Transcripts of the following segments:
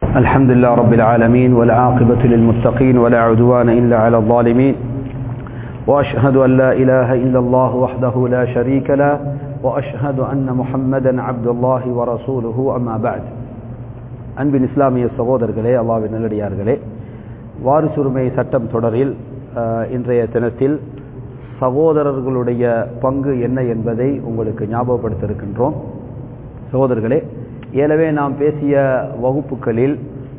الحمد لله رب العالمين والعاقبة للمتقين ولا عدوان إلا على الظالمين وأشهد أن لا إله إلا الله وحده لا شريك له وأشهد أن محمدا عبد الله ورسوله أما بعد அன்பின் இஸ்லாமிய சகோதரர்களே அல்லாவின் நல்லடியார்களே வாரிசுரிமை சட்டம் தொடரில் அஹ், இன்றைய தினத்தில் சகோதரர்களுடைய பங்கு என்ன என்பதை உங்களுக்கு ஞாபகப்படுத்த இருக்கின்றோம் சகோதரர்களே ஏலவே நாம் பேசிய வகுப்புகளில்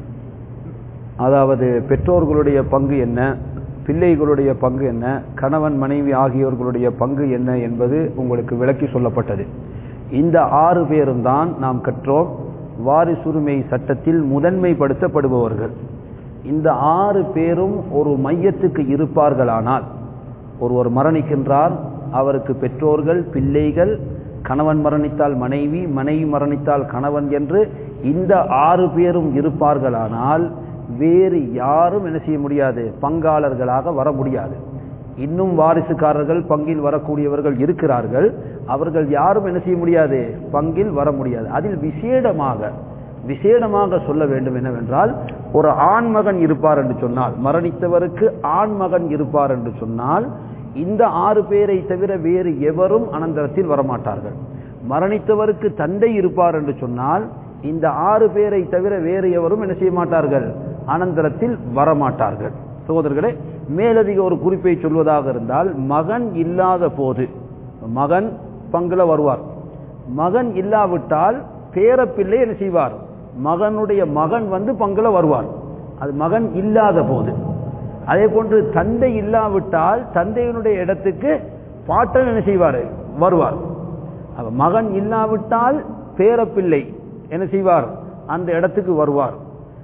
அதாவது பெற்றோர்களுடைய பங்கு என்ன பிள்ளைகளுடைய பங்கு என்ன கணவன் மனைவி ஆகியோர்களுடைய பங்கு என்ன என்பது உங்களுக்கு விளக்கி சொல்லப்பட்டது இந்த ஆறு பேரும் தான் நாம் கற்றோம் வாரிசுரிமை சட்டத்தில் முதன்மைப்படுத்தப்படுபவர்கள் இந்த ஆறு பேரும் ஒரு மையத்துக்கு இருப்பார்களானால் ஒருவர் மரணிக்கின்றார் அவருக்கு பெற்றோர்கள் பிள்ளைகள் கணவன் மரணித்தால் மனைவி மனைவி மரணித்தால் கணவன் என்று இந்த ஆறு பேரும் இருப்பார்களானால் வேறு யாரும் என்ன செய்ய முடியாது பங்காளர்களாக வர முடியாது இன்னும் வாரிசுக்காரர்கள் பங்கில் வரக்கூடியவர்கள் இருக்கிறார்கள் அவர்கள் யாரும் என்ன செய்ய முடியாது பங்கில் வர முடியாது அதில் விசேடமாக விசேடமாக சொல்ல வேண்டும் என்னவென்றால் ஒரு ஆண்மகன் இருப்பார் என்று சொன்னால் மரணித்தவருக்கு ஆண்மகன் இருப்பார் என்று சொன்னால் இந்த ஆறு பேரை தவிர வேறு எவரும் அனந்தரத்தில் வரமாட்டார்கள் மரணித்தவருக்கு தந்தை இருப்பார் என்று சொன்னால் இந்த ஆறு பேரை தவிர வேறு எவரும் என்ன செய்ய மாட்டார்கள் அனந்தரத்தில் வரமாட்டார்கள் சகோதரர்களே மேலதிக ஒரு குறிப்பை சொல்வதாக இருந்தால் மகன் இல்லாத போது மகன் பங்குல வருவார் மகன் இல்லாவிட்டால் பேரப்பிள்ளை என்ன செய்வார் மகனுடைய மகன் வந்து பங்குல வருவார் அது மகன் இல்லாத போது அதே போன்று தந்தை இல்லாவிட்டால் தந்தையினுடைய இடத்துக்கு பாட்டன் என்ன செய்வார் வருவார் அப்ப மகன் இல்லாவிட்டால் பேரப்பிள்ளை என்ன செய்வார் அந்த இடத்துக்கு வருவார்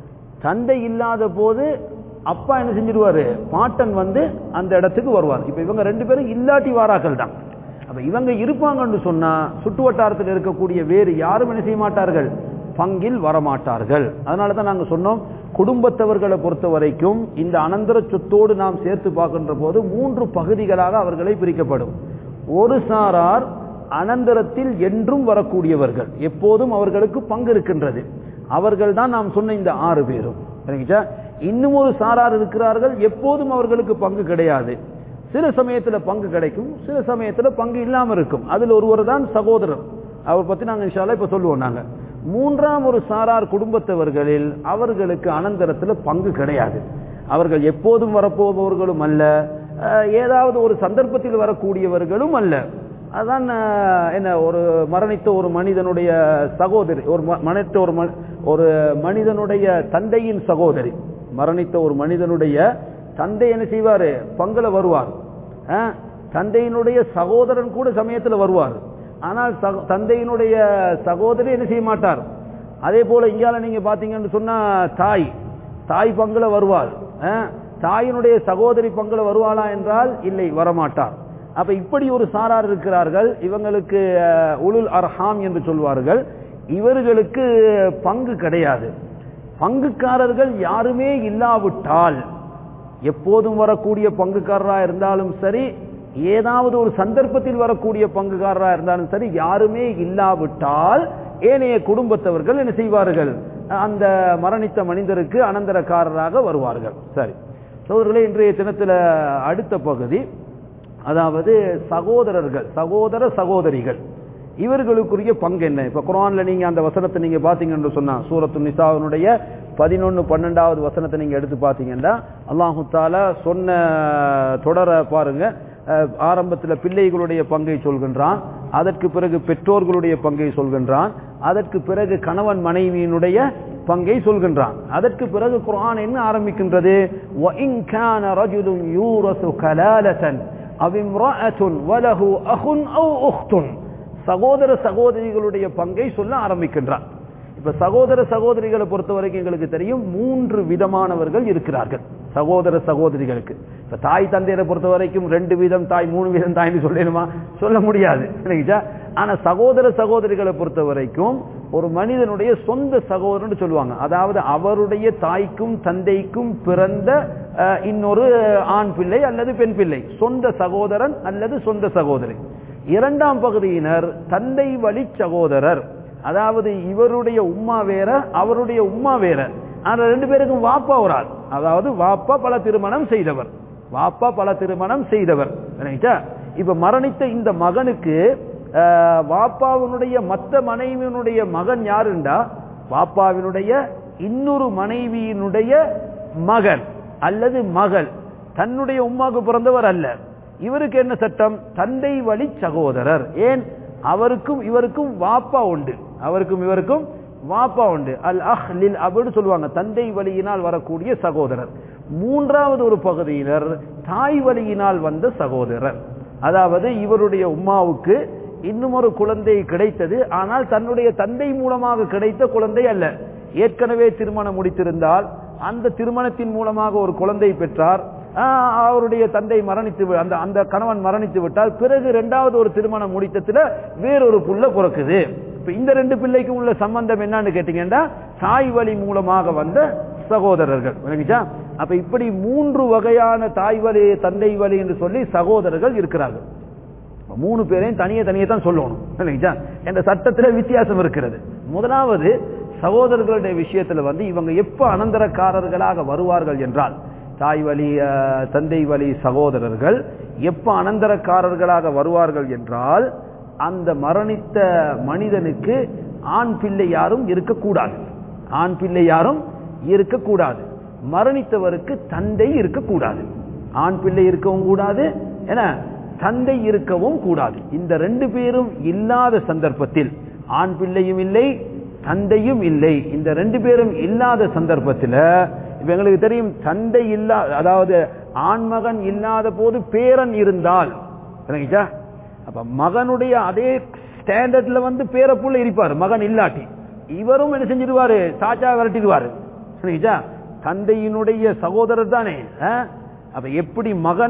தந்தை இல்லாத போது அப்பா என்ன செஞ்சிருவாரு பாட்டன் வந்து அந்த இடத்துக்கு வருவார் இப்ப இவங்க ரெண்டு பேரும் இல்லாட்டி வாராக்கள் தான் அப்ப இவங்க இருப்பாங்கன்னு சொன்னா சுற்று வட்டாரத்தில் இருக்கக்கூடிய வேறு யாரும் என்ன செய்ய மாட்டார்கள் பங்கில் வரமாட்டார்கள் அதனால தான் நாங்க சொன்னோம் குடும்பத்தவர்களை பொறுத்த வரைக்கும் இந்த அனந்தர சொத்தோடு நாம் சேர்த்து பார்க்கின்ற போது மூன்று பகுதிகளாக அவர்களை பிரிக்கப்படும் ஒரு சாரார் அனந்தரத்தில் என்றும் வரக்கூடியவர்கள் எப்போதும் அவர்களுக்கு பங்கு இருக்கின்றது அவர்கள் தான் நாம் சொன்ன இந்த ஆறு பேரும் சரிங்களா இன்னும் ஒரு சாரார் இருக்கிறார்கள் எப்போதும் அவர்களுக்கு பங்கு கிடையாது சில சமயத்துல பங்கு கிடைக்கும் சில சமயத்துல பங்கு இல்லாம இருக்கும் அதில் ஒருவர் தான் சகோதரர் அவர் பத்தி நாங்க இன்ஷால்லா இப்ப சொல்லுவோம் நாங்க மூன்றாம் ஒரு சாரார் குடும்பத்தவர்களில் அவர்களுக்கு அனந்தரத்துல பங்கு கிடையாது அவர்கள் எப்போதும் வரப்போபவர்களும் அல்ல அஹ், ஏதாவது ஒரு சந்தர்ப்பத்தில் வரக்கூடியவர்களும் அல்ல அதான் அஹ், என்ன ஒரு மரணித்த ஒரு மனிதனுடைய சகோதரி ஒரு ம- மரணித்த ஒரு ம- ஒரு மனிதனுடைய தந்தையின் சகோதரி மரணித்த ஒரு மனிதனுடைய தந்தை என்ன செய்வாரு பங்குல வருவார் அஹ், தந்தையினுடைய சகோதரன் கூட சமயத்துல வருவார் ஆனால் சக- தந்தையினுடைய சகோதரி என்ன செய்ய மாட்டார் அதே போல இங்கால நீங்க பாத்தீங்கன்னு சொன்னா தாய் தாய் பங்குல வருவாள் அஹ், தாயினுடைய சகோதரி பங்குல வருவாளா என்றால் இல்லை வரமாட்டார் அப்ப இப்படி ஒரு சாரார் இருக்கிறார்கள் இவங்களுக்கு அஹ், உலுல் அர்ஹாம் என்று சொல்வார்கள் இவர்களுக்கு பங்கு கிடையாது பங்குக்காரர்கள் யாருமே இல்லாவிட்டால் எப்போதும் வரக்கூடிய பங்குக்காரரா இருந்தாலும் சரி ஏதாவது ஒரு சந்தர்ப்பத்தில் வரக்கூடிய பங்குக்காரரா இருந்தாலும் சரி யாருமே இல்லாவிட்டால் ஏனைய குடும்பத்தவர்கள் என்ன செய்வார்கள் அந்த மரணித்த மனிதருக்கு அனந்தரக்காரராக வருவார்கள் சரி சோதர்களே இன்றைய தினத்துல அடுத்த பகுதி அதாவது சகோதரர்கள் சகோதர சகோதரிகள் இவர்களுக்குரிய பங்கு என்ன இப்ப குர்ஆன்ல நீங்க அந்த வசனத்தை நீங்க பாத்தீங்கன்னு சொன்னா சூரத்து நிசாவினுடைய பதினொன்னு பன்னெண்டாவது வசனத்தை நீங்க எடுத்து பாத்தீங்கன்னா அல்லாஹு தாலா சொன்ன தொடர பாருங்க அஹ், ஆரம்பத்துல பிள்ளைகளுடைய பங்கை சொல்கின்றான் அதற்கு பிறகு பெற்றோர்களுடைய பங்கை சொல்கின்றான் அதற்கு பிறகு கணவன் மனைவியினுடைய பங்கை சொல்கின்றான் அதற்கு பிறகு குர்ஆன் என்ன ஆரம்பிக்கின்றது وَإِنْ كَانَ رَجُلٌ يُورَثُ كَلَالَةً أَوْ امْرَأَةٌ وَلَهُ أَخٌ أَوْ أُخْتٌ சகோதர சகோதரிகளுடைய பங்கை சொல்ல ஆரம்பிக்கின்றார் இப்ப சகோதர சகோதரிகளை பொறுத்த வரைக்கும் எங்களுக்கு தெரியும் மூன்று விதமானவர்கள் இருக்கிறார்கள் சகோதர சகோதரிகளுக்கு இப்ப தாய் தந்தையரை பொறுத்த வரைக்கும் ரெண்டு வீதம் தாய் மூணு வீதம் தாய்னு சொல்லணுமா சொல்ல முடியாது சரிங்களா ஆனா சகோதர சகோதரிகளை பொறுத்த வரைக்கும் ஒரு மனிதனுடைய சொந்த சகோதரன் சொல்லுவாங்க அதாவது அவருடைய தாய்க்கும் தந்தைக்கும் பிறந்த அஹ், இன்னொரு ஆண் பிள்ளை அல்லது பெண் பிள்ளை சொந்த சகோதரன் அல்லது சொந்த சகோதரி இரண்டாம் பகுதியினர் தந்தை வழி சகோதரர் அதாவது இவருடைய உம்மா வேற அவருடைய உம்மா வேற ஆனா ரெண்டு பேருக்கும் வாப்பா ஒரு ஆள் அதாவது வாப்பா பல திருமணம் செய்தவர் வாப்பா பல திருமணம் செய்தவர் ரைட்டா இப்ப மரணித்த இந்த மகனுக்கு ஆஹ், வாப்பாவினுடைய மத்த மனைவியினுடைய மகன் யாருண்டா வாப்பாவினுடைய இன்னொரு மனைவியினுடைய மகன் அல்லது மகள் தன்னுடைய உம்மாக்கு பிறந்தவர் அல்ல இவருக்கு என்ன சட்டம் தந்தை வழி சகோதரர் ஏன் அவருக்கும் இவருக்கும் வாப்பா உண்டு அவருக்கும் இவருக்கும் வாப்பா உண்டு அல் அஹ் லில் அபுன்னு சொல்லுவாங்க தந்தை வழியினால் வரக்கூடிய சகோதரர் மூன்றாவது ஒரு பகுதியினர் தாய் வழியினால் வந்த சகோதரர் அதாவது இவருடைய உம்மாவுக்கு இன்னும் ஒரு குழந்தை கிடைத்தது ஆனால் தன்னுடைய தந்தை மூலமாக கிடைத்த குழந்தை அல்ல ஏற்கனவே திருமணம் முடித்திருந்தால் அந்த திருமணத்தின் மூலமாக ஒரு குழந்தை பெற்றார் ஆஹ், அவருடைய தந்தை மரணித்து வி- அந்த அந்த கணவன் மரணித்து விட்டால் பிறகு இரண்டாவது ஒரு திருமணம் முடித்ததுல வேறொரு புள்ள பிறக்குது இப்ப இந்த ரெண்டு பிள்ளைக்கு உள்ள சம்பந்தம் என்னன்னு கேட்டீங்கன்னா தாய் வழி மூலமாக வந்த சகோதரர்கள் விளங்கிச்சா அப்ப இப்படி மூன்று வகையான தாய் வழி தந்தை வழி என்று சொல்லி சகோதரர்கள் இருக்கிறார்கள் மூணு பேரையும் தனியே தனியே தான் சொல்லணும் இல்லைங்களா என்ற சட்டத்துல வித்தியாசம் இருக்கிறது முதலாவது சகோதரர்களுடைய விஷயத்துல வந்து இவங்க எப்ப அனந்தரக்காரர்களாக வருவார்கள் என்றால் தாய் வழி அஹ், தந்தை வழி சகோதரர்கள் எப்ப அனந்தரக்காரர்களாக வருவார்கள் என்றால் அந்த மரணித்த மனிதனுக்கு ஆண் பிள்ளை யாரும் இருக்கக்கூடாது ஆண் பிள்ளை யாரும் இருக்கக்கூடாது மரணித்தவருக்கு தந்தை இருக்கக்கூடாது ஆண் பிள்ளை இருக்கவும் கூடாது என தந்தை இருக்கவும் கூடாது இந்த ரெண்டு பேரும் இல்லாத சந்தர்ப்பத்தில் ஆண் பிள்ளையும் இல்லை தந்தையும் இல்லை இந்த ரெண்டு பேரும் இல்லாத சந்தர்ப்பத்தில் இப்ப எங்களுக்கு தெரியும் தந்தை இல்லா அதாவது ஆண்மகன் இல்லாத போது பேரன் இருந்தால் விளங்கிச்சா அப்ப மகனுடைய அதே ஸ்டாண்டர்ட்ல வந்து பேரப்புள்ள இருப்பார் மகன் இல்லாட்டி இவரும் என்ன செஞ்சிருவாரு சாச்சா விரட்டிடுவாரு சரிங்களா தந்தையினுடைய சகோதரர் தானே ஆ? அப்ப எப்படி மகன்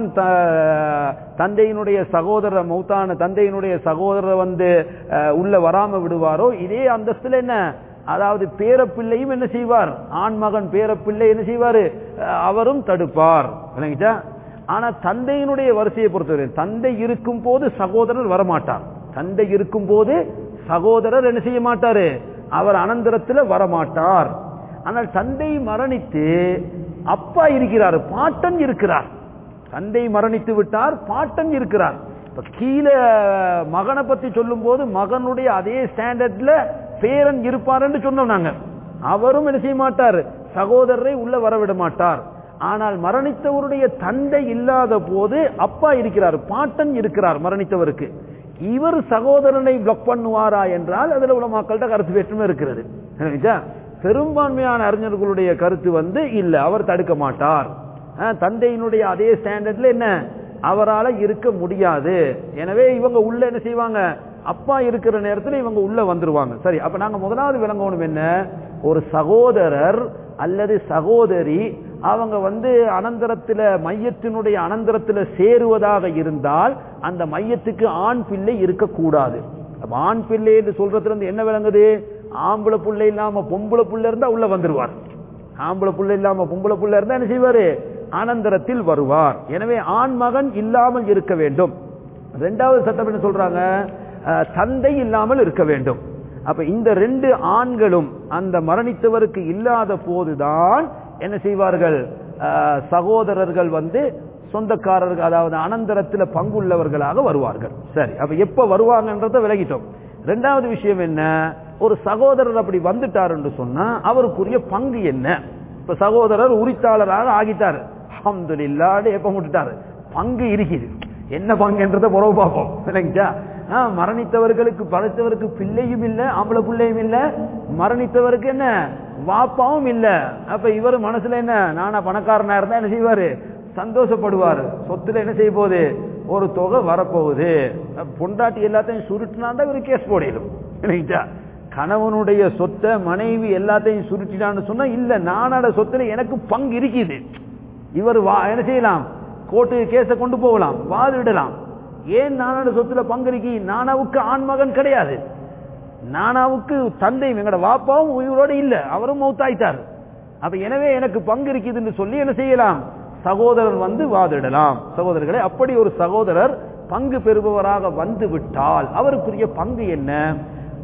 த- தந்தையினுடைய சகோதரர் மௌத்தான தந்தையினுடைய சகோதரர் வந்து அஹ், உள்ள வராம விடுவாரோ இதே அந்தஸ்துல என்ன அதாவது பேரப்பிள்ளையும் என்ன செய்வார் ஆண் மகன் பேரப்பிள்ளை என்ன செய்வாரு அஹ், அவரும் தடுப்பார் விளங்கிட்டா ஆனா தந்தையினுடைய வரிசையை பொறுத்தவரை தந்தை இருக்கும் போது சகோதரர் வரமாட்டார் தந்தை இருக்கும் போது சகோதரர் என்ன செய்ய மாட்டாரு அவர் அனந்தரத்துல வரமாட்டார் ஆனால் தந்தை மரணித்து அப்பா இருக்கிறார் பாட்டன் இருக்கிறார் தந்தை மரணித்து விட்டார் பாட்டன் இருக்கிறார் இப்ப கீழே மகனை பத்தி சொல்லும் போது மகனுடைய அதே ஸ்டாண்டர்ட்ல பேரன் இருப்பார் என்று சொன்னோம் நாங்க அவரும் என்ன செய்ய மாட்டார் சகோதரரை உள்ள வரவிட மாட்டார் ஆனால் மரணித்தவருடைய தந்தை இல்லாத போது அப்பா இருக்கிறார் பாட்டன் இருக்கிறார் மரணித்தவருக்கு இவர் சகோதரனை பிளாக் பண்ணுவாரா என்றால் அதுல உலமாக்கள்கிட்ட கருத்து வேற்றுமை இருக்கிறது சரிங்களா? பெரும்பான்மையான அறிஞர்களுடைய கருத்து வந்து இல்ல அவர் தடுக்க மாட்டார் அஹ், தந்தையினுடைய அதே ஸ்டாண்டர்ட்ல என்ன அவரால இருக்க முடியாது எனவே இவங்க உள்ள என்ன செய்வாங்க அப்பா இருக்கிற நேரத்தில் இவங்க உள்ள வந்துருவாங்க சரி அப்ப நாங்க முதலாவது விளங்கணும் என்ன ஒரு சகோதரர் அல்லது சகோதரி அவங்க வந்து அனந்தரத்துல மையத்தினுடைய அனந்தரத்துல சேருவதாக இருந்தால் அந்த மையத்துக்கு ஆண் பிள்ளை இருக்கக்கூடாது அப்ப ஆண் பிள்ளை என்று சொல்றதுல இருந்து என்ன விளங்குது ஆம்பளை புள்ளை இல்லாம பொம்பளை புள்ள இருந்தா உள்ள வந்துருவார் ஆம்பளை புள்ள இல்லாம பொம்பளை புள்ள இருந்தா என்ன செய்வாரு அனந்தரத்தில் வருவார் எனவே ஆண் மகன் இல்லாமல் இருக்க வேண்டும் ரெண்டாவது சட்டம் என்ன சொல்றாங்க அஹ், தந்தை இல்லாமல் இருக்க வேண்டும் அப்ப இந்த ரெண்டு ஆண்களும் அந்த மரணித்தவருக்கு இல்லாத போதுதான் என்ன செய்வார்கள் அஹ், சகோதரர்கள் வந்து சொந்தக்காரர்கள் அதாவது அனந்தரத்துல பங்குள்ளவர்களாக வருவார்கள் சரி அப்ப எப்ப வருவாங்கன்றத விலகிட்டோம் ரெண்டாவது விஷயம் என்ன ஒரு சகோதரர் அப்படி வந்துட்டார் என்று சொன்னா அவருக்குரிய பங்கு என்ன இப்ப சகோதரர் உரித்தாளராக ஆகிட்டார் அல்ஹம்துலில்லாஹ்னு எப்ப முட்டுட்டாரு பங்கு இருக்குது என்ன பங்குன்றத புறவு பார்ப்போம் இல்லைங்களா ஆ, மரணித்தவர்களுக்கு படைத்தவருக்கு பிள்ளையும் இல்ல ஆம்பளை பிள்ளையும் இல்ல மரணித்தவருக்கு என்ன வாப்பாவும் இல்ல அப்ப இவர் மனசுல என்ன நானா பணக்காரனா இருந்தா என்ன செய்வாரு சந்தோஷப்படுவார் சொத்துல என்ன செய்ய போகுது ஒரு தொகை வரப்போகுது அப்ப பொண்டாட்டி எல்லாத்தையும் சுருட்டினாண்டா இவரு கேஸ் போடிடும் இல்லைங்களா கணவனுடைய சொத்தை மனைவி எல்லாத்தையும் சுருட்டினான்னு சொன்னா இல்ல நானோட சொத்துல எனக்கு பங்கு இருக்குது இவர் வா என்ன செய்யலாம் கோர்ட்டு கேஸை கொண்டு போகலாம் வாதிடலாம் ஏன் நானோட சொத்துல பங்கு இருக்கு நானாவுக்கு ஆண்மகன் கிடையாது நானாவுக்கு தந்தை எங்கட வாப்பாவும் உயிரோடு இல்ல அவரும் மௌத்தாயிட்டார் அப்ப எனவே எனக்கு பங்கு இருக்குதுன்னு சொல்லி என்ன செய்யலாம் சகோதரர் வந்து வாதிடலாம் சகோதரர்களே அப்படி ஒரு சகோதரர் பங்கு பெறுபவராக வந்து விட்டால் அவருக்குரிய பங்கு என்ன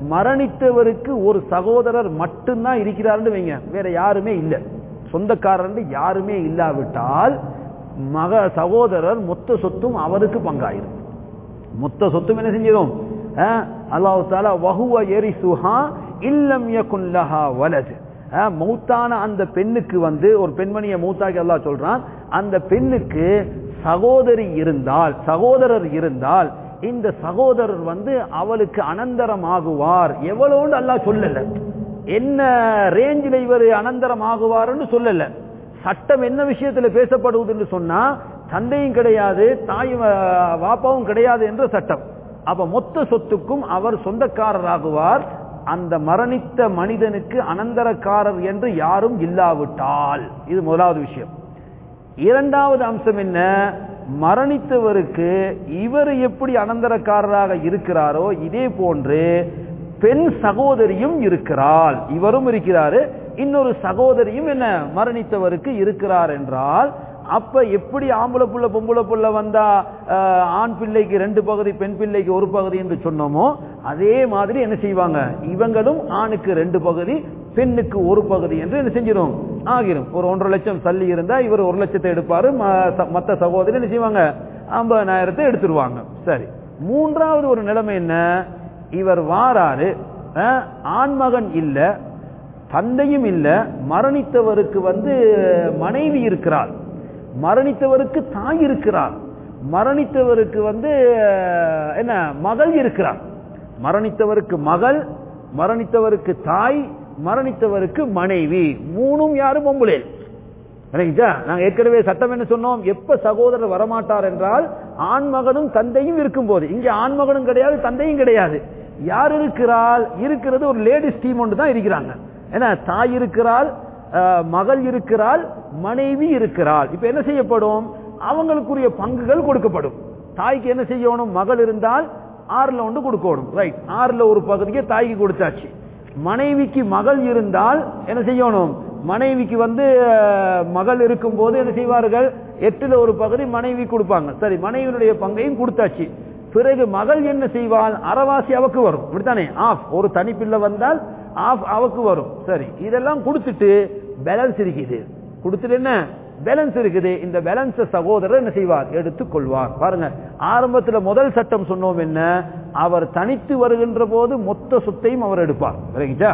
மரணித்தவருக்கு ஒரு சகோதரர் மட்டும்தான் இருக்கிறாருன்னு வைங்க வேற யாருமே இல்லை சொந்தக்காரர் யாருமே இல்லாவிட்டால் மக சகோதரர் மொத்த சொத்தும் அவருக்கு பங்காயிரும் மொத்த சொத்தும் என்ன செஞ்சிடும் அல்லாஹு தாலா வகுவ எரிசுஹா இல்லம் யகுல்லஹா வலது மௌத்தான அந்த பெண்ணுக்கு வந்து ஒரு பெண்மணியை மௌத்தாக்கி அல்லாஹ் சொல்றான் அந்த பெண்ணுக்கு சகோதரி இருந்தால் சகோதரர் இருந்தால் இந்த சகோதரர் வந்து அவளுக்கு அனந்தரம் ஆகுவார் எவ்வளவுன்னு அல்லாஹ் சொல்லல என்ன ரேஞ்சில் இவர் அனந்தரம் ஆகுவார்னு சொல்லல சட்டம் என்ன விஷயத்துல பேசப்படுவதுன்னு சொன்னா தந்தையும் கிடையாது தாயும் வாப்பாவும் கிடையாது என்ற சட்டம் அப்ப மொத்த சொத்துக்கும் அவர் சொந்தக்காரராகுவார் அந்த மரணித்த மனிதனுக்கு அனந்தரக்காரர் என்று யாரும் இல்லாவிட்டால் இது முதலாவது விஷயம் இரண்டாவது அம்சம் என்ன மரணித்தவருக்கு இவர் எப்படி அனந்தரக்காரராக இருக்கிறாரோ இதே போன்று பெண் சகோதரியும் இருக்கிறாள் இவரும் இருக்கிறாரு இன்னொரு சகோதரியும் என்ன மரணித்தவருக்கு இருக்கிறார் என்றால் அப்ப எப்படி ஆம்பளை புள்ள பொம்பளை புள்ள வந்தா ஆண் பிள்ளைக்கு ரெண்டு பகுதி பெண் பிள்ளைக்கு ஒரு பகுதி என்று சொன்னோமோ அதே மாதிரி என்ன செய்வாங்க இவங்களும் ஆணுக்கு ரெண்டு பகுதி பெண்ணுக்கு ஒரு பகுதி என்று என்ன செஞ்சிடும் ஆகிரும் ஒரு ஒன்றரை லட்சம் சல்லி இருந்தா இவர் ஒரு லட்சத்தை எடுப்பாரு மற்ற சகோதரி என்ன செய்வாங்க ஐம்பதாயிரத்தை எடுத்துருவாங்க சரி மூன்றாவது ஒரு நிலைமை என்ன இவர் வாராரு ஆண்மகன் இல்ல தந்தையும் இல்ல மரணித்தவருக்கு வந்து மனைவி இருக்கிறார் மரணித்தவருக்கு தாய் இருக்கிறார் மரணித்தவருக்கு வந்து என்ன மகள் இருக்கிறார் மரணித்தவருக்கு மகள் மரணித்தவருக்கு தாய் மரணித்தவருக்கு மனைவி மூணும் யாரும் பொம்புலே நாங்க ஏற்கனவே சட்டம் என்ன சொன்னோம் எப்ப சகோதரர் வரமாட்டார் என்றால் ஆண்மகனும் தந்தையும் இருக்கும் போது இங்க ஆண்மகனும் கிடையாது தந்தையும் கிடையாது யார் இருக்கிறாள் இருக்கிறது ஒரு லேடிஸ் டீம் ஒன்று தான் இருக்கிறாங்க ஏன்னா தாய் இருக்கிறாள் மகள் இருக்கிறாள் மனைவி இருக்கிறாள் இப்ப என்ன செய்யப்படும் அவங்களுக்குரிய பங்குகள் கொடுக்கப்படும் தாய்க்கு என்ன செய்யணும் மகள் இருந்தால் ஆறுல ஒன்று கொடுக்கணும் ரைட் ஆறுல ஒரு பகுதியை தாய்க்கு கொடுத்தாச்சு மனைவிக்கு மகள் இருந்தால் என்ன செய்யணும் மனைவிக்கு வந்து மகள் இருக்கும் போது என்ன செய்வார்கள் எட்டுல ஒரு பகுதி மனைவி கொடுப்பாங்க சரி மனைவியினுடைய பங்கையும் கொடுத்தாச்சு பிறகு மகள் என்ன செய்வாள் அறவாசி அவக்கு வரும் இப்படித்தானே ஆஃப் ஒரு தனிப்பிள்ளை வந்தால் ஆஃப் அவக்கு வரும் சரி இதெல்லாம் கொடுத்துட்டு பேலன்ஸ் இருக்குது கொடுத்துட்டு என்ன பேலன்ஸ் இருக்குது இந்த பேலன்ஸ் சகோதரர் என்ன செய்வார் எடுத்துக் கொள்வார் பாருங்க ஆரம்பத்துல முதல் சட்டம் சொன்னோம் என்ன அவர் தனித்து வருகின்ற போது மொத்த சொத்தையும் அவர் எடுப்பார் சரிங்களா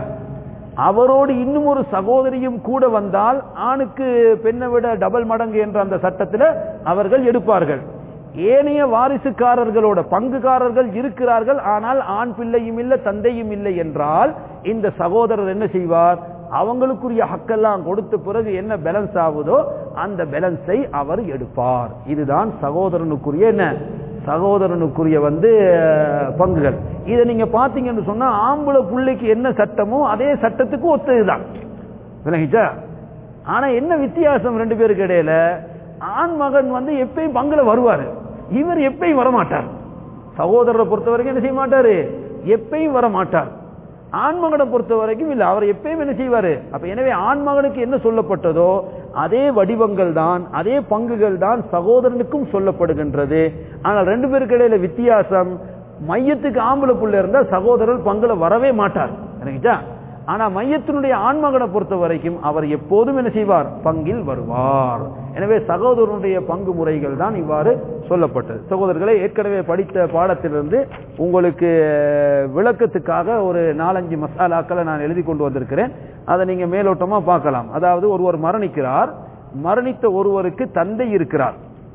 அவரோடு இன்னும் ஒரு சகோதரியும் கூட வந்தால் ஆணுக்கு பெண்ணை விட டபுள் மடங்கு என்ற அந்த சட்டத்தில் அவர்கள் எடுப்பார்கள் ஏனைய வாரிசுக்காரர்களோட பங்குகாரர்கள் இருக்கிறார்கள் ஆனால் ஆண் பிள்ளையும் இல்லை தந்தையும் இல்லை என்றால் இந்த சகோதரர் என்ன செய்வார் அவங்களுக்குரிய ஹக்கெல்லாம் கொடுத்த பிறகு என்ன பேலன்ஸ் ஆகுதோ அந்த பேலன்ஸை அவர் எடுப்பார் இதுதான் சகோதரனுக்குரிய என்ன சகோதரனுக்குரிய வந்து பங்குகள் இதை நீங்க பாத்தீங்கன்னு சொன்னா ஆம்பளை பிள்ளைக்கு என்ன சட்டமோ அதே சட்டத்துக்கு ஒத்ததுதான் விளங்கிச்சா ஆனா என்ன வித்தியாசம் ரெண்டு பேருக்கு இடையில ஆண் மகன் வந்து எப்பயும் பங்குல வருவாரு இவர் எப்பயும் வரமாட்டார் சகோதரரை பொறுத்த வரைக்கும் என்ன செய்ய மாட்டாரு எப்பயும் வர மாட்டார் ஆண்மகனை பொறுத்த வரைக்கும் இல்ல அவர் எப்பயும் என்ன செய்வாரு அப்ப எனவே ஆண்மகனுக்கு என்ன சொல்லப்பட்டதோ அதே வடிவங்கள் தான் அதே பங்குகள் தான் சகோதரனுக்கும் சொல்லப்படுகின்றது ஆனால் ரெண்டு பேருக்கு இடையில வித்தியாசம் மையத்துக்கு ஆம்பளை புள்ள இருந்தா சகோதரர் பங்குல வரவே மாட்டார் எனக்குச்சா ஆனா மையத்தினுடைய ஆண்மகனை பொறுத்த வரைக்கும் அவர் எப்போதும் என்ன செய்வார் பங்கில் வருவார் எனவே சகோதரனுடைய பங்கு முறைகள் தான் இவ்வாறு சொல்லப்பட்டது சகோதரர்களை ஏற்கனவே படித்த பாடத்திலிருந்து உங்களுக்கு விளக்கத்துக்காக ஒரு நாலஞ்சு மசாலாக்களை நான் எழுதி கொண்டு வந்திருக்கிறேன் அதை நீங்க மேலோட்டமா பார்க்கலாம் அதாவது ஒருவர் மரணிக்கிறார் மரணித்த ஒருவருக்கு தந்தை இருக்கிறார்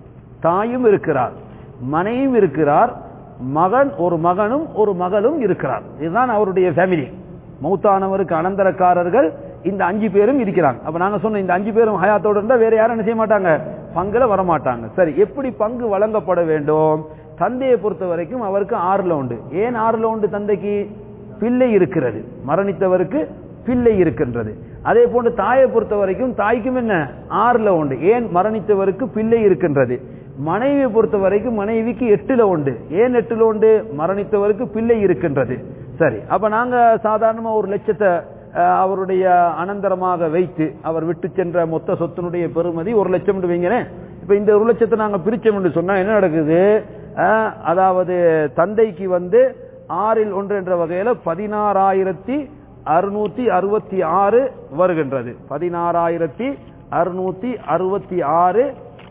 தாயும் இருக்கிறார் மனைவியும் இருக்கிறார் மகன் ஒரு மகனும் ஒரு மகளும் இருக்கிறார் இதுதான் அவருடைய ஃபேமிலி மௌத்தானவருக்கு அனந்தரக்காரர்கள் இந்த அஞ்சு பேரும் இருக்கிறாங்க அப்ப நாங்க சொன்ன இந்த அஞ்சு பேரும் ஹயாத்தோடு இருந்தா வேற யாரும் என்ன செய்ய மாட்டாங்க பங்குல வரமாட்டாங்க சரி எப்படி பங்கு வழங்கப்பட வேண்டும் தந்தையை பொறுத்த வரைக்கும் அவருக்கு ஆறுல உண்டு ஏன் ஆறுல உண்டு தந்தைக்கு பிள்ளை இருக்கிறது மரணித்தவருக்கு பிள்ளை இருக்கின்றது அதே போன்று தாயை பொறுத்த வரைக்கும் தாய்க்கும் என்ன ஆறுல உண்டு ஏன் மரணித்தவருக்கு பிள்ளை இருக்கின்றது மனைவியை பொறுத்த வரைக்கும் மனைவிக்கு எட்டுல உண்டு ஏன் எட்டுல உண்டு மரணித்தவருக்கு பிள்ளை இருக்கின்றது சரி அப்ப நாங்க சாதாரணமா ஒரு லட்சத்தை அவருடைய அனந்தரமாக வைத்து அவர் விட்டு சென்ற மொத்த சொத்தினுடைய பெருமதி ஒரு லட்சம் வைங்களேன் இப்ப இந்த ஒரு லட்சத்தை நாங்க பிரிச்சோம் சொன்னா என்ன நடக்குது அதாவது தந்தைக்கு வந்து ஆறில் ஒன்று என்ற வகையில பதினாறாயிரத்தி அறுநூத்தி அறுபத்தி ஆறு வருகின்றது பதினாறாயிரத்தி அறுநூத்தி அறுபத்தி ஆறு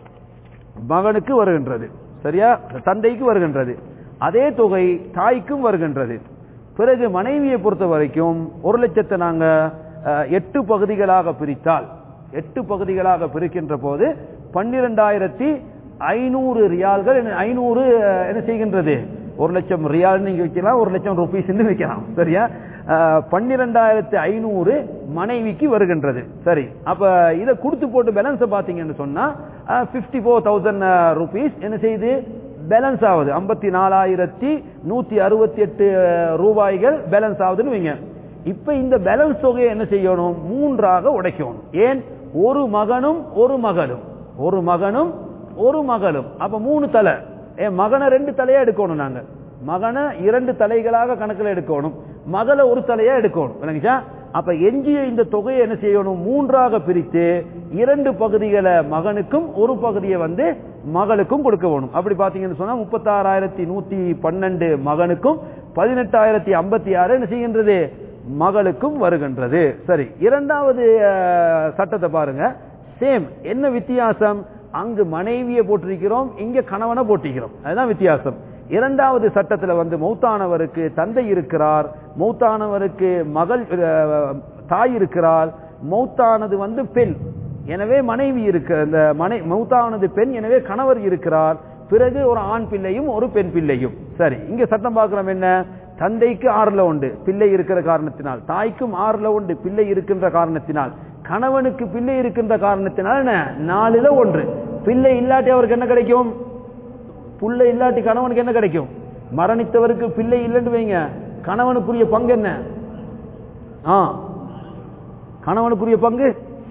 மகனுக்கு வருகின்றது சரியா தந்தைக்கு வருகின்றது அதே தொகை தாய்க்கும் வருகின்றது பிறகு மனைவியை பொறுத்த வரைக்கும் ஒரு லட்சத்தை நாங்க அஹ், எட்டு பகுதிகளாக பிரித்தால் எட்டு பகுதிகளாக பிரிக்கின்ற போது பன்னிரெண்டாயிரத்தி ஐநூறு ரியால்கள் என்ன- ஐநூறு அஹ், என்ன செய்கின்றது ஒரு லட்சம் ரியால் நீங்க வைக்கலாம் ஒரு லட்சம் ருபீஸ் வைக்கலாம் சரியா பன்னிரெண்டாயிரத்தி ஐநூறு மனைவிக்கு வருகின்றது சரி அப்ப இதை கொடுத்து போட்டு பேலன்ஸ் பாத்தீங்கன்னு சொன்னா பிப்டி ஃபோர் தௌசண்ட் ருபீஸ் என்ன செய்யுது பேலன்ஸ் ஆகுது ஐம்பத்தி நாலாயிரத்தி நூத்தி அறுபத்தி எட்டு ரூபாய்கள் பேலன்ஸ் ஆகுதுன்னு வைங்க இப்ப இந்த பேலன்ஸ் தொகையை என்ன செய்யணும் மூன்றாக உடைக்கணும் ஏன் ஒரு மகனும் ஒரு மகளும் ஒரு மகனும் ஒரு மகளும் அப்ப மூணு தலை ஏன் மகனை ரெண்டு தலையா எடுக்கணும் நாங்க மகனை இரண்டு தலைகளாக கணக்கில் எடுக்கணும் மகளை ஒரு தலையா எடுக்கணும் விளங்குச்சா அப்ப எஞ்சிய இந்த தொகையை என்ன செய்யணும் மூன்றாக பிரித்து இரண்டு பகுதிகளை மகனுக்கும் ஒரு பகுதியை வந்து மகளுக்கும் கொடுக்க வேணும் அப்படி பாத்தீங்கன்னு சொன்னா முப்பத்தாறாயிரத்தி நூத்தி பன்னெண்டு மகனுக்கும் பதினெட்டாயிரத்தி ஐம்பத்தி ஆறு என்ன செய்கின்றது மகளுக்கும் வருகின்றது சரி இரண்டாவது அஹ், சட்டத்தை பாருங்க சேம் என்ன வித்தியாசம் அங்கு மனைவியை போட்டிருக்கிறோம் இங்க கணவனை போட்டிருக்கிறோம் அதுதான் வித்தியாசம் இரண்டாவது சட்டத்துல வந்து மௌத்தானவருக்கு தந்தை இருக்கிறார் மௌத்தானவருக்கு மகள் அஹ், தாய் இருக்கிறார் மௌத்தானது வந்து பெண் எனவே மனைவி இருக்கு அந்த மனை மௌத்தானது பெண் எனவே கணவர் இருக்கிறார் பிறகு ஒரு ஆண் பிள்ளையும் ஒரு பெண் பிள்ளையும் சரி இங்க சட்டம் பார்க்கிறோம் என்ன தந்தைக்கு ஆறுல உண்டு பிள்ளை இருக்கிற காரணத்தினால் தாய்க்கும் ஆறுல உண்டு பிள்ளை இருக்கின்ற காரணத்தினால் கணவனுக்கு பிள்ளை இருக்கின்ற காரணத்தினால் என்ன நாலுல ஒன்று பிள்ளை இல்லாட்டி அவருக்கு என்ன கிடைக்கும் புள்ள இல்லாட்டி கணவனுக்கு என்ன கிடைக்கும் மரணித்தவருக்கு பிள்ளை இல்லைன்னு வைங்க கணவனுக்குரிய பங்கு என்ன ஆ கணவனுக்குரிய பங்கு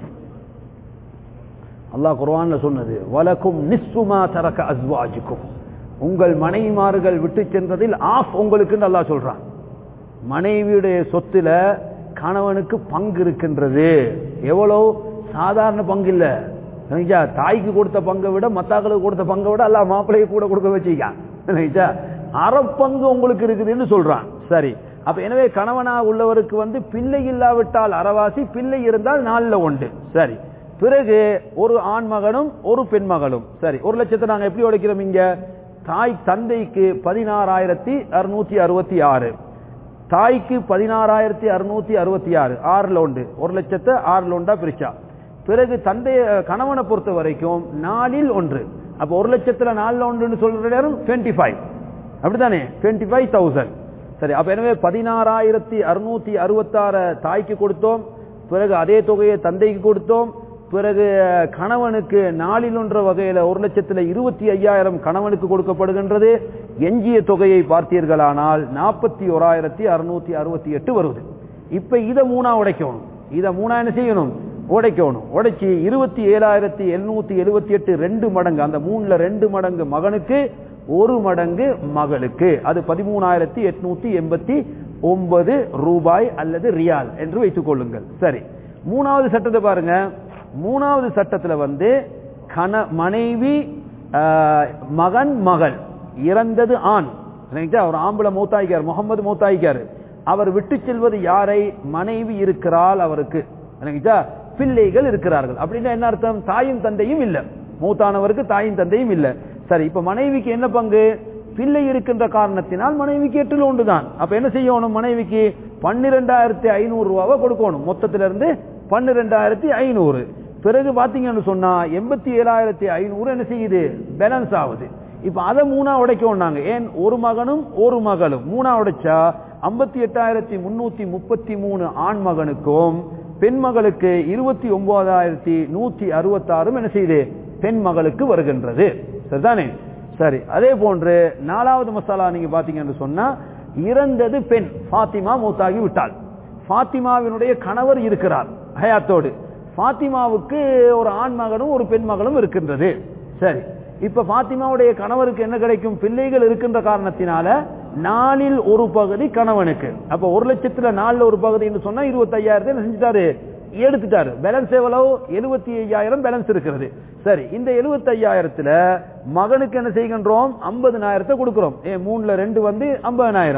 அல்லாஹ் குர்ஆன்ல சொன்னது வலக்கும் நிஸ்ஸுமா தரக அஸ்வாஜுக்கும் உங்கள் மனைவிமார்கள் விட்டு சென்றதில் ஆஃப் உங்களுக்கு அல்லாஹ் சொல்றான் மனைவியுடைய சொத்துல கணவனுக்கு பங்கு இருக்கின்றது எவ்வளவு சாதாரண பங்கு இல்ல சரிங்களா? தாய்க்கு கொடுத்த பங்கை விட மத்தாக்களுக்கு கொடுத்த பங்கை விட அல்லாஹ் மாப்பிள்ளையை கூட கொடுக்க வச்சிருக்கான் சரிங்களா? அறப்பங்கு உங்களுக்கு இருக்குதுன்னு சொல்றான் சரி அப்ப எனவே கணவனா உள்ளவருக்கு வந்து பிள்ளை இல்லாவிட்டால் அறவாசி பிள்ளை இருந்தால் நாலுல உண்டு சரி பிறகு ஒரு ஆண் மகனும் ஒரு பெண் மகளும் சரி ஒரு லட்சத்தை நாங்க எப்படி உடைக்கிறோம் இங்க தாய் தந்தைக்கு பதினாறாயிரத்தி அறுநூத்தி அறுபத்தி ஆறு தாய்க்கு பதினாறாயிரத்தி அறுநூத்தி அறுபத்தி ஆறு ஆறுல உண்டு ஒரு லட்சத்தை ஆறுல உண்டா பிரிச்சா பிறகு தந்தை கணவனை பொறுத்த வரைக்கும் நாலில் ஒன்று அப்ப ஒரு லட்சத்துல நாலுல ஒன்றுன்னு சொல்ற நேரம் டுவெண்ட்டி ஃபைவ் அப்படித்தானே டுவெண்ட்டி ஃபைவ் தௌசண்ட் சரி அப்ப எனவே பதினாறாயிரத்தி அறுநூத்தி அறுபத்தாறு தாய்க்கு கொடுத்தோம் பிறகு அதே தொகையை தந்தைக்கு கொடுத்தோம் பிறகு கணவனுக்கு நாளில் ஒன்ற வகையில ஒரு லட்சத்துல இருபத்தி ஐயாயிரம் கணவனுக்கு கொடுக்கப்படுகின்றது எஞ்சிய தொகையை பார்த்தீர்களானால் நாற்பத்தி ஓராயிரத்தி அறுநூத்தி அறுபத்தி எட்டு வருது இப்ப இதை மூணா உடைக்கணும் இதை மூணா என்ன செய்யணும் உடைக்கணும் உடைச்சி இருபத்தி ஏழாயிரத்தி எழுநூத்தி எழுபத்தி எட்டு ரெண்டு மடங்கு அந்த மூணுல ரெண்டு மடங்கு மகனுக்கு ஒரு மடங்கு மகளுக்கு அது பதிமூணாயிரத்தி எட்நூத்தி எண்பத்தி ஒன்பது ரூபாய் அல்லது ரியால் என்று வைத்துக் கொள்ளுங்கள் சரி மூணாவது சட்டத்தை பாருங்க மூணாவது சட்டத்துல வந்து கண மனைவி ஆஹ், மகன் மகள் இறந்தது ஆண் சரிங்களா? ஒரு ஆம்பளை மூத்தாய்க்கார் முகமது மூத்தாய்க்காரு அவர் விட்டு செல்வது யாரை மனைவி இருக்கிறாள் அவருக்கு சரிங்களா? பிள்ளைகள் இருக்கிறார்கள் அப்படின்னா என்ன அர்த்தம் தாயும் தந்தையும் இல்ல மூத்தானவருக்கு தாயும் தந்தையும் இல்ல சரி இப்ப மனைவிக்கு என்ன பங்கு பிள்ளை இருக்கின்ற காரணத்தினால் மனைவிக்கு எட்டுல ஒன்று தான் அப்ப என்ன செய்யணும் மனைவிக்கு பன்னிரெண்டாயிரத்தி ஐநூறு ரூபாவை கொடுக்கணும் மொத்தத்திலிருந்து இருந்து பன்னிரெண்டாயிரத்தி ஐநூறு பிறகு பாத்தீங்கன்னு சொன்னா எண்பத்தி ஏழாயிரத்தி ஐநூறு என்ன செய்யுது பேலன்ஸ் ஆகுது இப்ப அதை மூணா உடைக்கணும் நாங்க ஏன் ஒரு மகனும் ஒரு மகளும் மூணா உடைச்சா ஐம்பத்தி எட்டாயிரத்தி முன்னூத்தி முப்பத்தி மூணு ஆண் மகனுக்கும் பெண் மகளுக்கு இருபத்தி ஒன்பதாயிரத்தி நூத்தி அறுபத்தாறும் என்ன செய்யுது பெண் மகளுக்கு வருகின்றது சரிதானே சரி அதே போன்று நாலாவது மசாலா நீங்க பாத்தீங்கன்னு சொன்னா இறந்தது பெண் ஃபாத்திமா மூத்தாகி விட்டாள் ஃபாத்திமாவினுடைய கணவர் இருக்கிறார் ஹயாத்தோடு ஃபாத்திமாவுக்கு ஒரு ஆண் மகனும் ஒரு பெண் மகளும் இருக்கின்றது சரி இப்ப ஃபாத்திமாவுடைய கணவருக்கு என்ன கிடைக்கும் பிள்ளைகள் இருக்கின்ற காரணத்தினால நாலில் ஒரு பகுதி கணவனுக்கு அப்ப ஒரு லட்சத்துல நாலுல ஒரு பகுதின்னு சொன்னா இருபத்தி ஐயாயிரத்தை என்ன செஞ்சுட்டாரு எடுத்துட்டாரு பேலன்ஸ் எவ்வளவு எழுபத்தி ஐயாயிரம் பேலன்ஸ் இருக்கிறது சரி இந்த எழுபத்தி ஐயாயிரத்துல மகனுக்கு என்ன செய்கின்றோம் ஐம்பதுனாயிரத்தை கொடுக்கிறோம் ஏ மூணுல ரெண்டு வந்து ஐம்பதனாயிரம்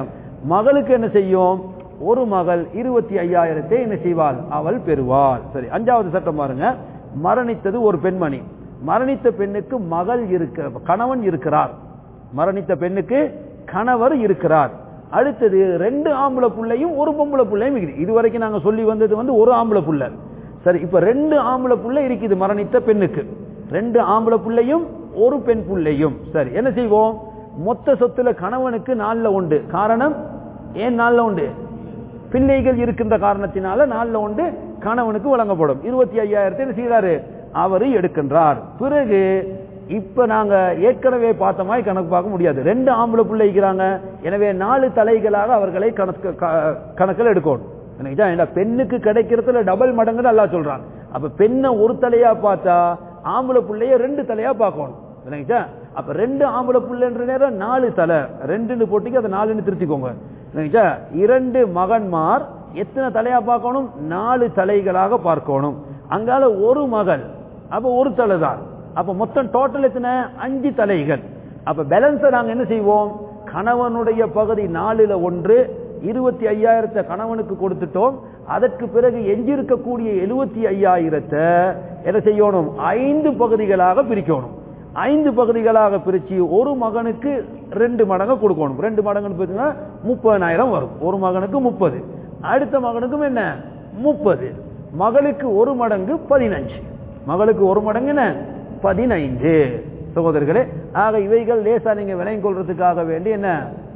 மகளுக்கு என்ன செய்யும் ஒரு மகள் இருபத்தி ஐயாயிரத்தை என்ன செய்வாள் அவள் பெறுவாள் சரி அஞ்சாவது சட்டம் பாருங்க மரணித்தது ஒரு பெண்மணி மரணித்த பெண்ணுக்கு மகள் இருக்க கணவன் இருக்கிறார் மரணித்த பெண்ணுக்கு கணவர் இருக்கிறார் அடுத்தது ரெண்டு ஆம்பளை புள்ளையும் ஒரு பொம்பளை புள்ளையும் இருக்குது இதுவரைக்கும் நாங்க சொல்லி வந்தது வந்து ஒரு ஆம்பளை புள்ள சரி இப்ப ரெண்டு ஆம்பளை புள்ள இருக்குது மரணித்த பெண்ணுக்கு ரெண்டு ஆம்பளை புள்ளையும் ஒரு பெண் புள்ளையும் சரி என்ன செய்வோம் மொத்த சொத்துல கணவனுக்கு நாலுல உண்டு காரணம் ஏன் நாலுல உண்டு பிள்ளைகள் இருக்கின்ற காரணத்தினால நாலுல உண்டு கணவனுக்கு வழங்கப்படும் இருபத்தி ஐயாயிரத்தை என்ன செய்கிறாரு அவரு எடுக்கின்றார் பிறகு இப்ப நாங்க ஏற்கனவே பார்த்த மாதிரி கணக்கு பார்க்க முடியாது ரெண்டு ஆம்பளை பிள்ளைக்கிறாங்க எனவே நாலு தலைகளாக அவர்களை கணக்கு கணக்கில் எடுக்கணும் ஏன்னா பெண்ணுக்கு கிடைக்கிறதுல டபுள் மடங்குன்னு அல்லா சொல்றான் அப்ப பெண்ணை ஒரு தலையா பார்த்தா ஆம்பளை பிள்ளைய ரெண்டு தலையா பார்க்கணும் இல்லைங்களா அப்ப ரெண்டு ஆம்பளை பிள்ளைன்ற நேரம் நாலு தலை ரெண்டுன்னு போட்டிக்கு அதை நாலுன்னு திருத்திக்கோங்க இல்லைங்களா இரண்டு மகன்மார் எத்தனை தலையா பார்க்கணும் நாலு தலைகளாக பார்க்கணும் அங்கால ஒரு மகள் அப்ப ஒரு தலை தான் அப்ப மொத்தம் டோட்டல் எத்தனை அஞ்சு தலைகள் அப்ப பேலன்ஸை நாங்க என்ன செய்வோம் கணவனுடைய பகுதி நாலுல ஒன்று இருபத்தி ஐயாயிரத்தை கணவனுக்கு கொடுத்துட்டோம் அதற்கு பிறகு எஞ்சிருக்கக்கூடிய எழுபத்தி ஐயாயிரத்தை என்ன செய்யணும் ஐந்து பகுதிகளாக பிரிக்கணும் ஐந்து பகுதிகளாக பிரிச்சு ஒரு மகனுக்கு ரெண்டு மடங்கு கொடுக்கணும் ரெண்டு மடங்குன்னு பார்த்தீங்கன்னா முப்பதாயிரம் வரும் ஒரு மகனுக்கு முப்பது அடுத்த மகனுக்கும் என்ன முப்பது மகளுக்கு ஒரு மடங்கு பதினஞ்சு மகளுக்கு ஒரு மடங்கு என்ன பதினைந்து சகோதரர்களே ஆக இவைகள் லேசா நீங்க விளங்கிக் கொள்றதுக்காக வேண்டி என்ன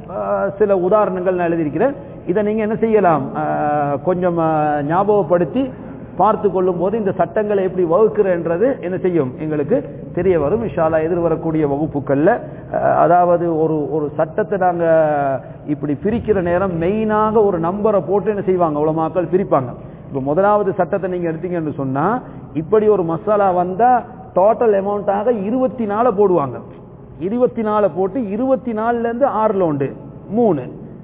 சில உதாரணங்கள் நான் எழுதியிருக்கிறேன் இதை நீங்க என்ன செய்யலாம் கொஞ்சம் ஞாபகப்படுத்தி பார்த்து கொள்ளும் போது இந்த சட்டங்களை எப்படி வகுக்கிறன்றது என்ன செய்யும் எங்களுக்கு தெரிய வரும் இஷாலா எதிர்வரக்கூடிய வகுப்புகள்ல அதாவது ஒரு ஒரு சட்டத்தை நாங்க இப்படி பிரிக்கிற நேரம் மெயினாக ஒரு நம்பரை போட்டு என்ன செய்வாங்க அவ்வளவு மக்கள் பிரிப்பாங்க இப்ப முதலாவது சட்டத்தை நீங்க எடுத்தீங்கன்னு சொன்னா இப்படி ஒரு மசாலா வந்தா டோட்டல் அமௌண்ட்டாக இருபத்தி நாலு போடுவாங்க இருபத்தி நாலு போட்டு இருபத்தி நாலுல இருந்து ஆறுல உண்டு மூணு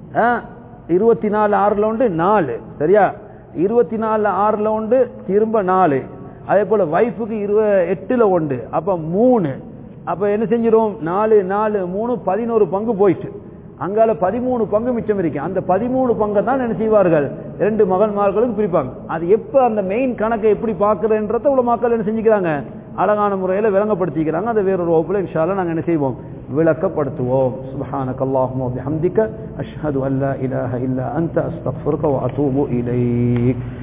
இருபத்தி நாலு ஆறுல உண்டு நாலு சரியா இருபத்தி நாலு ஆறுல உண்டு திரும்ப நாலு அதே போல வைஃபுக்கு இருவ எட்டுல உண்டு அப்ப மூணு அப்ப என்ன செஞ்சிரும் நாலு நாலு மூணு பதினோரு பங்கு போயிட்டு அங்கால பதிமூணு பங்கு மிச்சம் இருக்கு அந்த பதிமூணு பங்கை தான் என்ன செய்வார்கள் ரெண்டு மகன்மார்களும் பிரிப்பாங்க அது எப்ப அந்த மெயின் கணக்கை எப்படி பாக்குறன்றத உள்ள மக்கள் என்ன செஞ்சுக்கிறாங்க அழகான முறையில் விளங்கப்படுத்திக்கிறாங்க அதை வேறொரு வகுப்புல இன்ஷால்ல நாங்க என்ன செய்வோம் விளக்கப்படுத்துவோம் சுபஹானக அல்லாஹும்ம வபிஹம்திக அஷ்ஹது அல்லா இலாஹ இல்லா அன்த அஸ்தக்ஃபிருக வ அத்தூபு இலைக்